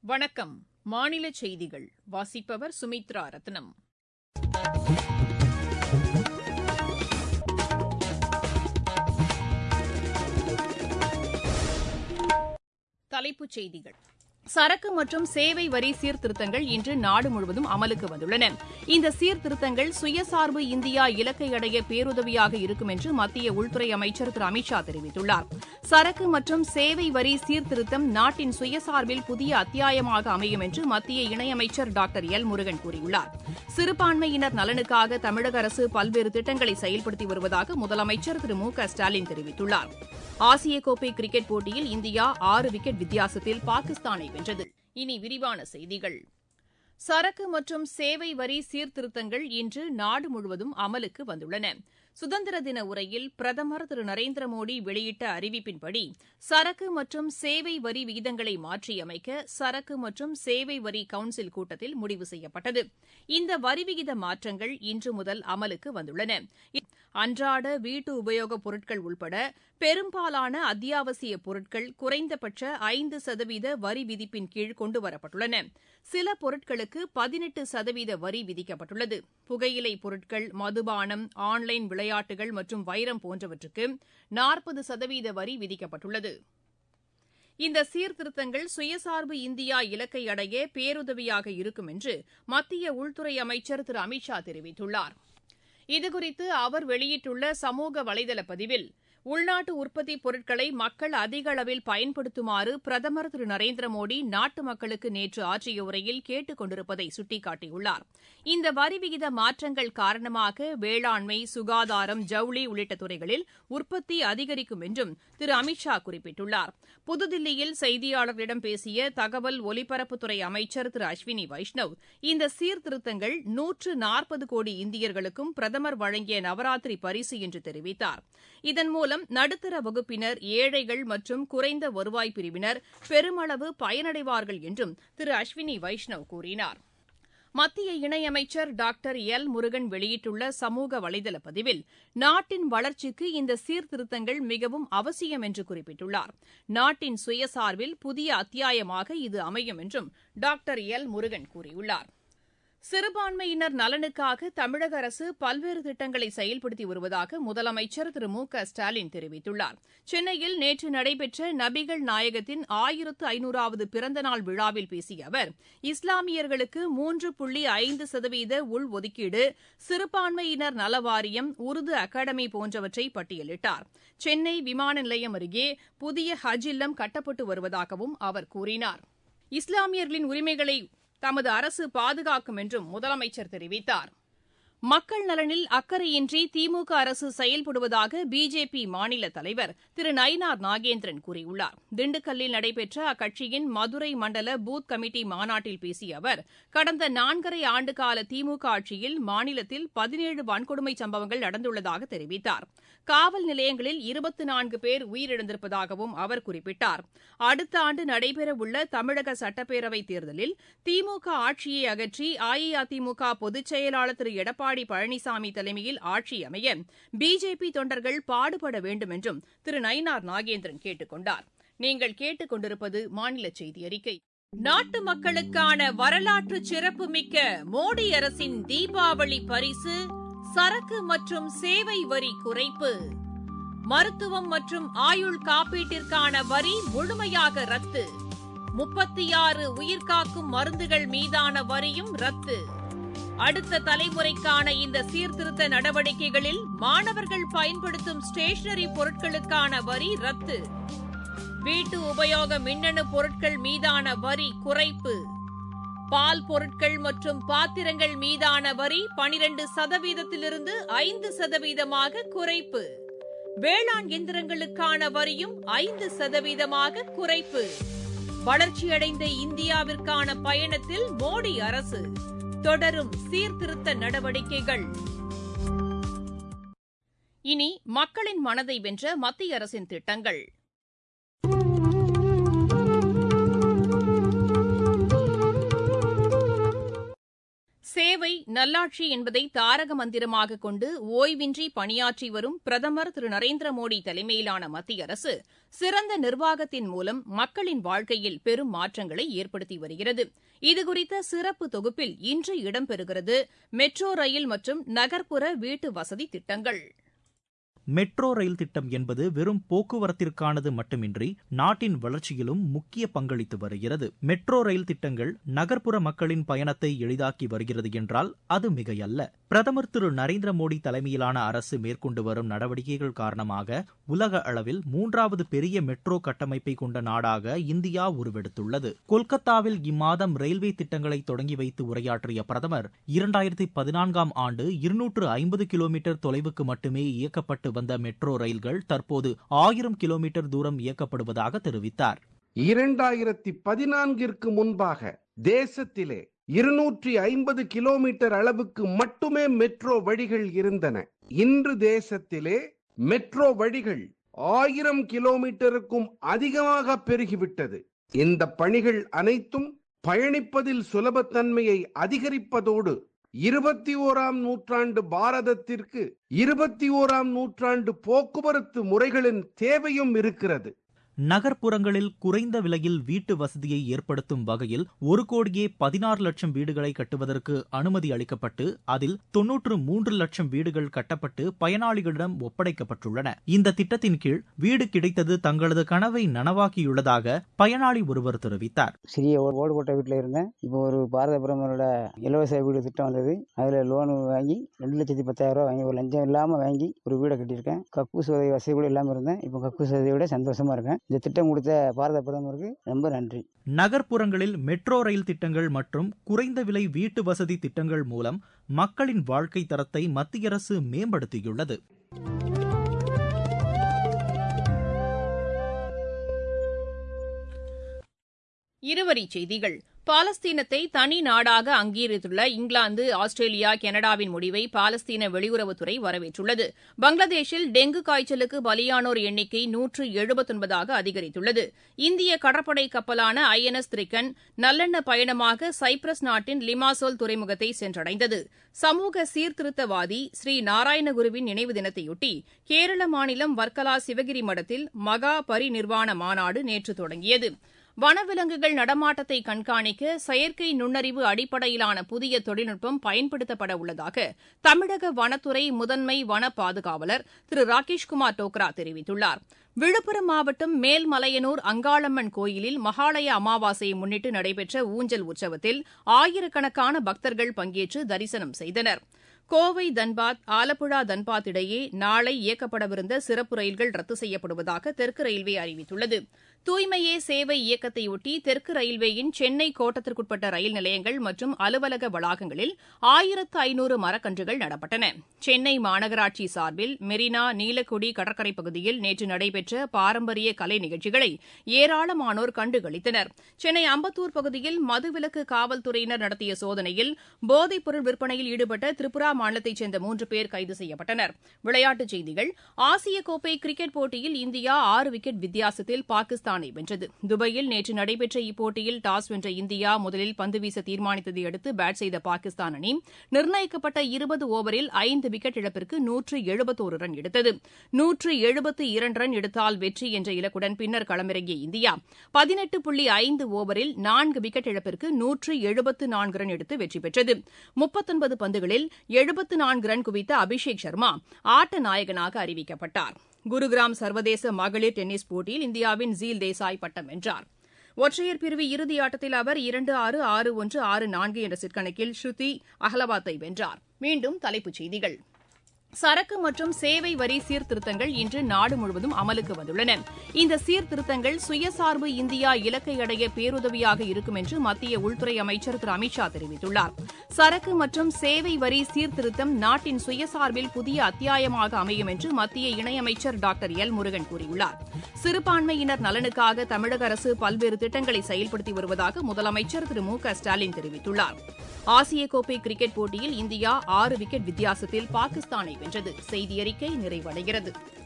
வணக்கம் மாநில செய்திகள் வாசிப்பவர் சுமித்ரா ரத்னம் தலைப்புச் செய்திகள் சரக்கு மற்றும் சேவை வரி சீர்திருத்தங்கள் இன்று நாடு முழுவதும் அமலுக்கு வந்துள்ளன இந்த சீர்திருத்தங்கள் சுயசார்பு இந்தியா இலக்கை அடைய பேருதவியாக இருக்கும் என்று மத்திய உள்துறை அமைச்சர் திரு அமித் ஷா தெரிவித்துள்ளார் சரக்கு மற்றும் சேவை வரி சீர்திருத்தம் நாட்டின் சுயசார்பில் புதிய அத்தியாயமாக அமையும் என்று மத்திய இணையமைச்சர் டாக்டர் எல் முருகன் கூறியுள்ளார் சிறுபான்மையினர் நலனுக்காக தமிழக அரசு பல்வேறு திட்டங்களை செயல்படுத்தி வருவதாக முதலமைச்சர் திரு மு க ஸ்டாலின் தெரிவித்துள்ளார் ஆசிய கோப்பை கிரிக்கெட் போட்டியில் இந்தியா ஆறு விக்கெட் வித்தியாசத்தில் பாகிஸ்தானை வென்றது இனி விரிவான செய்திகள் சரக்கு மற்றும் சேவை வரி சீர்திருத்தங்கள் இன்று நாடு முழுவதும் அமலுக்கு வந்துள்ளன சுதந்திர தின உரையில் பிரதமர் திரு நரேந்திர மோடி வெளியிட்ட அறிவிப்பின்படி சரக்கு மற்றும் சேவை வரி விகிதங்களை மாற்றியமைக்க சரக்கு மற்றும் சேவை வரி கவுன்சில் கூட்டத்தில் முடிவு செய்யப்பட்டது இந்த வரி விகித மாற்றங்கள் இன்று முதல் அமலுக்கு வந்துள்ளன அன்றாட வீட்டு உபயோகப் பொருட்கள் உள்பட பெரும்பாலான அத்தியாவசிய பொருட்கள் குறைந்தபட்ச ஐந்து சதவீத வரி விதிப்பின் கீழ் கொண்டுவரப்பட்டுள்ளன சில பொருட்களுக்கு பதினெட்டு சதவீத வரி விதிக்கப்பட்டுள்ளது புகையிலை பொருட்கள் மதுபானம் ஆன்லைன் விளையாட்டுகள் மற்றும் வைரம் போன்றவற்றுக்கு நாற்பது சதவீத வரி விதிக்கப்பட்டுள்ளது இந்த சீர்திருத்தங்கள் சுயசார்பு இந்தியா இலக்கை அடைய பேருதவியாக இருக்கும் என்று மத்திய உள்துறை அமைச்சர் திரு அமித் ஷா தெரிவித்துள்ளார் இதுகுறித்து அவர் வெளியிட்டுள்ள சமூக வலைதள பதிவில் உள்நாட்டு உற்பத்தி பொருட்களை மக்கள் அதிக அளவில் பயன்படுத்துமாறு பிரதமர் திரு நரேந்திர மோடி நாட்டு மக்களுக்கு நேற்று ஆற்றிய உரையில் கேட்டுக் கொண்டிருப்பதை சுட்டிக்காட்டியுள்ளார் இந்த வரி விகித மாற்றங்கள் காரணமாக வேளாண்மை சுகாதாரம் ஜவுளி உள்ளிட்ட துறைகளில் உற்பத்தி அதிகரிக்கும் என்றும் திரு அமித் ஷா குறிப்பிட்டுள்ளார் புதுதில்லியில் செய்தியாளர்களிடம் பேசிய தகவல் ஒலிபரப்புத்துறை அமைச்சர் திரு அஸ்வினி வைஷ்ணவ் இந்த சீர்திருத்தங்கள் நூற்று நாற்பது கோடி இந்தியர்களுக்கும் பிரதமர் வழங்கிய நவராத்திரி பரிசு என்று தெரிவித்தார் இதன் மூலம் நடுத்தர வகுப்பினர் ஏழைகள் மற்றும் குறைந்த வருவாய் பிரிவினர் பெருமளவு பயனடைவார்கள் என்றும் திரு அஸ்வினி வைஷ்ணவ் கூறினார் மத்திய இணையமைச்சர் டாக்டர் எல் முருகன் வெளியிட்டுள்ள சமூக வலைதள பதிவில் நாட்டின் வளர்ச்சிக்கு இந்த சீர்திருத்தங்கள் மிகவும் அவசியம் என்று குறிப்பிட்டுள்ளார் நாட்டின் சுயசார்பில் புதிய அத்தியாயமாக இது அமையும் என்றும் டாக்டர் எல் முருகன் கூறியுள்ளார் சிறுபான்மையினர் நலனுக்காக தமிழக அரசு பல்வேறு திட்டங்களை செயல்படுத்தி வருவதாக முதலமைச்சர் திரு மு க ஸ்டாலின் தெரிவித்துள்ளார் சென்னையில் நேற்று நடைபெற்ற நபிகள் நாயகத்தின் ஆயிரத்து ஐநூறாவது பிறந்தநாள் விழாவில் பேசிய அவர் இஸ்லாமியர்களுக்கு மூன்று புள்ளி ஐந்து சதவீத உள்ஒதுக்கீடு சிறுபான்மையினர் நலவாரியம் உருது அகாடமி போன்றவற்றை பட்டியலிட்டார் சென்னை விமான நிலையம் அருகே புதிய ஹஜ் இல்லம் கட்டப்பட்டு வருவதாகவும் அவர் கூறினார் இஸ்லாமியர்களின் உரிமைகளை தமது அரசு பாதுகாக்கும் என்றும் முதலமைச்சர் தெரிவித்தார் மக்கள் நலனில் அக்கறையின்றி திமுக அரசு செயல்படுவதாக பிஜேபி மாநில தலைவர் திரு நயினார் நாகேந்திரன் கூறியுள்ளார் திண்டுக்கல்லில் நடைபெற்ற அக்கட்சியின் மதுரை மண்டல பூத் கமிட்டி மாநாட்டில் பேசிய அவர் கடந்த நான்கரை ஆண்டுகால திமுக ஆட்சியில் மாநிலத்தில் பதினேழு வன்கொடுமை சம்பவங்கள் நடந்துள்ளதாக தெரிவித்தார் காவல் நிலையங்களில் இருபத்தி நான்கு பேர் உயிரிழந்திருப்பதாகவும் அவர் குறிப்பிட்டார் அடுத்த ஆண்டு நடைபெறவுள்ள தமிழக சட்டப்பேரவைத் தேர்தலில் திமுக ஆட்சியை அகற்றி அஇஅதிமுக பொதுச் செயலாளர் திரு எடப்பாடி பழனிசாமி தலைமையில் ஆட்சி அமைய பிஜேபி தொண்டர்கள் பாடுபட வேண்டும் என்றும் திரு நயினார் நாகேந்திரன் கேட்டுக் கொண்டார் நீங்கள் கேட்டுக் கொண்டிருப்பது மாநில செய்தி அறிக்கை நாட்டு மக்களுக்கான வரலாற்று சிறப்புமிக்க மோடி அரசின் தீபாவளி பரிசு சரக்கு மற்றும் சேவை வரி குறைப்பு மருத்துவம் மற்றும் ஆயுள் காப்பீட்டிற்கான வரி முழுமையாக ரத்து முப்பத்தி ஆறு உயிர்காக்கும் மருந்துகள் மீதான வரியும் ரத்து அடுத்த தலைமுறைக்கான இந்த சீர்திருத்த நடவடிக்கைகளில் மாணவர்கள் பயன்படுத்தும் ஸ்டேஷனரி பொருட்களுக்கான வரி ரத்து வீட்டு உபயோக மின்னணு பொருட்கள் மீதான வரி குறைப்பு பால் பொருட்கள் மற்றும் பாத்திரங்கள் மீதான வரி பனிரண்டு சதவீதத்திலிருந்து ஐந்து சதவீதமாக குறைப்பு வேளாண் எந்திரங்களுக்கான வரியும் ஐந்து சதவீதமாக குறைப்பு வளர்ச்சியடைந்த இந்தியாவிற்கான பயணத்தில் மோடி அரசு தொடரும் சீர்திருத்த நடவடிக்கைகள் இனி மக்களின் மனதை வென்ற மத்திய அரசின் திட்டங்கள் சேவை சேவை நல்லாட்சி என்பதை தாரக மந்திரமாக கொண்டு ஓய்வின்றி பணியாற்றி வரும் பிரதமர் திரு நரேந்திர மோடி தலைமையிலான மத்திய அரசு சிறந்த நிர்வாகத்தின் மூலம் மக்களின் வாழ்க்கையில் பெரும் மாற்றங்களை ஏற்படுத்தி வருகிறது இதுகுறித்த சிறப்பு தொகுப்பில் இன்று இடம்பெறுகிறது மெட்ரோ ரயில் மற்றும் நகர்ப்புற வீட்டு வசதி திட்டங்கள் மெட்ரோ ரயில் திட்டம் என்பது வெறும் போக்குவரத்திற்கானது மட்டுமின்றி நாட்டின் வளர்ச்சியிலும் முக்கிய பங்களித்து வருகிறது மெட்ரோ ரயில் திட்டங்கள் நகர்ப்புற மக்களின் பயணத்தை எளிதாக்கி வருகிறது என்றால் அது மிகையல்ல பிரதமர் திரு நரேந்திர மோடி தலைமையிலான அரசு மேற்கொண்டு வரும் நடவடிக்கைகள் காரணமாக உலக அளவில் மூன்றாவது பெரிய மெட்ரோ கட்டமைப்பை கொண்ட நாடாக இந்தியா உருவெடுத்துள்ளது கொல்கத்தாவில் இம்மாதம் ரயில்வே திட்டங்களை தொடங்கி வைத்து உரையாற்றிய பிரதமர் இரண்டாயிரத்தி பதினான்காம் ஆண்டு இருநூற்று ஐம்பது கிலோமீட்டர் தொலைவுக்கு மட்டுமே இயக்கப்பட்டு வந்த மெட்ரோ ரயில்கள் தற்போது ஆயிரம் கிலோமீட்டர் தூரம் இயக்கப்படுவதாக தெரிவித்தார் இரண்டாயிரத்தி பதினான்கிற்கு முன்பாக தேசத்திலே இருநூற்றி ஐம்பது கிலோமீட்டர் அளவுக்கு மட்டுமே மெட்ரோ வழிகள் இருந்தன இன்று தேசத்திலே மெட்ரோ வழிகள் ஆயிரம் கிலோமீட்டருக்கும் அதிகமாக பெருகிவிட்டது இந்த பணிகள் அனைத்தும் பயணிப்பதில் சுலபத்தன்மையை அதிகரிப்பதோடு இருபத்தி ஓராம் நூற்றாண்டு பாரதத்திற்கு இருபத்தி ஓராம் நூற்றாண்டு போக்குவரத்து முறைகளின் தேவையும் இருக்கிறது நகர்ப்புறங்களில் குறைந்த விலையில் வீட்டு வசதியை ஏற்படுத்தும் வகையில் ஒரு கோடியே பதினாறு லட்சம் வீடுகளை கட்டுவதற்கு அனுமதி அளிக்கப்பட்டு அதில் தொன்னூற்று மூன்று லட்சம் வீடுகள் கட்டப்பட்டு பயனாளிகளிடம் ஒப்படைக்கப்பட்டுள்ளன இந்த திட்டத்தின் கீழ் வீடு கிடைத்தது தங்களது கனவை நனவாக்கியுள்ளதாக பயனாளி ஒருவர் தெரிவித்தார் சிறிய ஓடு போட்ட வீட்டில் இருந்தேன் இப்போ ஒரு பாரத பிரதமரோட இலவச வீடு திட்டம் வந்தது அதில் லோன் வாங்கி ரெண்டு லட்சத்தி பத்தாயிரம் ரூபா வாங்கி ஒரு லஞ்சம் இல்லாமல் வாங்கி ஒரு வீடை கட்டியிருக்கேன் கக்கூஸ் உதவி வசதி கூட இல்லாமல் இருந்தேன் இப்போ கக்கூஸ் வசதியோட சந்தோஷமா இருக்கேன் இந்த திட்டம் கொடுத்த பாரத பிரதமருக்கு ரொம்ப நன்றி நகர்ப்புறங்களில் மெட்ரோ ரயில் திட்டங்கள் மற்றும் குறைந்த விலை வீட்டு வசதி திட்டங்கள் மூலம் மக்களின் வாழ்க்கை தரத்தை மத்திய அரசு மேம்படுத்தியுள்ளது இருவரிச் செய்திகள் பாலஸ்தீனத்தை தனி நாடாக அங்கீகரித்துள்ள இங்கிலாந்து ஆஸ்திரேலியா கனடாவின் முடிவை பாலஸ்தீன வெளியுறவுத்துறை வரவேற்றுள்ளது பங்களாதேஷில் டெங்கு காய்ச்சலுக்கு பலியானோர் எண்ணிக்கை நூற்று எழுபத்தொன்பதாக அதிகரித்துள்ளது இந்திய கடற்படை கப்பலான ஐ என் எஸ் திரிகன் நல்லெண்ண பயணமாக சைப்ரஸ் நாட்டின் லிமாசோல் துறைமுகத்தை சென்றடைந்தது சமூக சீர்திருத்தவாதி ஸ்ரீ நாராயணகுருவின் நினைவு தினத்தையொட்டி கேரள மாநிலம் வர்க்கலா சிவகிரி மடத்தில் மகா பரிநிர்வாண மாநாடு நேற்று தொடங்கியது வனவிலங்குகள் நடமாட்டத்தை கண்காணிக்க செயற்கை நுண்ணறிவு அடிப்படையிலான புதிய தொழில்நுட்பம் பயன்படுத்தப்பட உள்ளதாக தமிழக வனத்துறை முதன்மை வன பாதுகாவலர் திரு ராகேஷ்குமார் டோக்ரா தெரிவித்துள்ளார் விழுப்புரம் மாவட்டம் மேல்மலையனூர் அங்காளம்மன் கோயிலில் மகாலய அமாவாசையை முன்னிட்டு நடைபெற்ற ஊஞ்சல் உற்சவத்தில் ஆயிரக்கணக்கான பக்தர்கள் பங்கேற்று தரிசனம் செய்தனர் கோவை தன்பாத் ஆலப்புழா தன்பாத் இடையே நாளை இயக்கப்படவிருந்த சிறப்பு ரயில்கள் ரத்து செய்யப்படுவதாக தெற்கு ரயில்வே அறிவித்துள்ளது தூய்மையே சேவை இயக்கத்தையொட்டி தெற்கு ரயில்வேயின் சென்னை கோட்டத்திற்குட்பட்ட ரயில் நிலையங்கள் மற்றும் அலுவலக வளாகங்களில் ஆயிரத்து ஐநூறு மரக்கன்றுகள் நடப்பட்டன சென்னை மாநகராட்சி சார்பில் மெரினா நீலக்குடி கடற்கரை பகுதியில் நேற்று நடைபெற்ற பாரம்பரிய கலை நிகழ்ச்சிகளை ஏராளமானோர் கண்டுகளித்தனர் சென்னை அம்பத்தூர் பகுதியில் மதுவிலக்கு காவல்துறையினர் நடத்திய சோதனையில் போதைப்பொருள் விற்பனையில் ஈடுபட்ட திரிபுரா மாநிலத்தைச் சேர்ந்த மூன்று பேர் கைது செய்யப்பட்டனர் விளையாட்டுச் செய்திகள் ஆசிய கோப்பை கிரிக்கெட் போட்டியில் இந்தியா ஆறு விக்கெட் வித்தியாசத்தில் பாகிஸ்தானை வென்றது துபாயில் நேற்று நடைபெற்ற இப்போட்டியில் டாஸ் வென்ற இந்தியா முதலில் பந்து வீச தீர்மானித்ததை அடுத்து பேட் செய்த பாகிஸ்தான் அணி நிர்ணயிக்கப்பட்ட இருபது ஓவரில் ஐந்து விக்கெட் இழப்பிற்கு நூற்று எழுபத்தோரு ரன் எடுத்தது நூற்று எழுபத்து இரண்டு ரன் எடுத்தால் வெற்றி என்ற இலக்குடன் பின்னர் களமிறங்கிய இந்தியா பதினெட்டு புள்ளி ஐந்து ஓவரில் நான்கு விக்கெட் இழப்பிற்கு நூற்று எழுபத்து நான்கு ரன் எடுத்து வெற்றி பெற்றது முப்பத்தொன்பது பந்துகளில் எழுபத்து நான்கு ரன் குவித்த அபிஷேக் சர்மா ஆட்ட நாயகனாக அறிவிக்கப்பட்டார் குருகிராம் சர்வதேச மகளிர் டென்னிஸ் போட்டியில் இந்தியாவின் ஜீல் தேசாய் பட்டம் வென்றார் ஒற்றையர் பிரிவு இறுதி ஆட்டத்தில் அவர் இரண்டு ஆறு ஆறு ஒன்று ஆறு நான்கு என்ற செட் கணக்கில் ஸ்ருதி அகலவாத்தை வென்றார் மீண்டும் தலைப்புச் செய்திகள் சரக்கு மற்றும் சேவை வரி சீர்திருத்தங்கள் இன்று நாடு முழுவதும் அமலுக்கு வந்துள்ளன இந்த சீர்திருத்தங்கள் சுயசார்பு இந்தியா இலக்கை அடைய பேருதவியாக இருக்கும் என்று மத்திய உள்துறை அமைச்சர் திரு அமித் ஷா தெரிவித்துள்ளார் சரக்கு மற்றும் சேவை வரி சீர்திருத்தம் நாட்டின் சுயசார்பில் புதிய அத்தியாயமாக அமையும் என்று மத்திய இணையமைச்சர் டாக்டர் எல் முருகன் கூறியுள்ளார் சிறுபான்மையினர் நலனுக்காக தமிழக அரசு பல்வேறு திட்டங்களை செயல்படுத்தி வருவதாக முதலமைச்சர் திரு மு க ஸ்டாலின் தெரிவித்துள்ளார் ஆசிய கோப்பை கிரிக்கெட் போட்டியில் இந்தியா ஆறு விக்கெட் வித்தியாசத்தில் பாகிஸ்தானை வென்றது செய்தி அறிக்கை நிறைவடைகிறது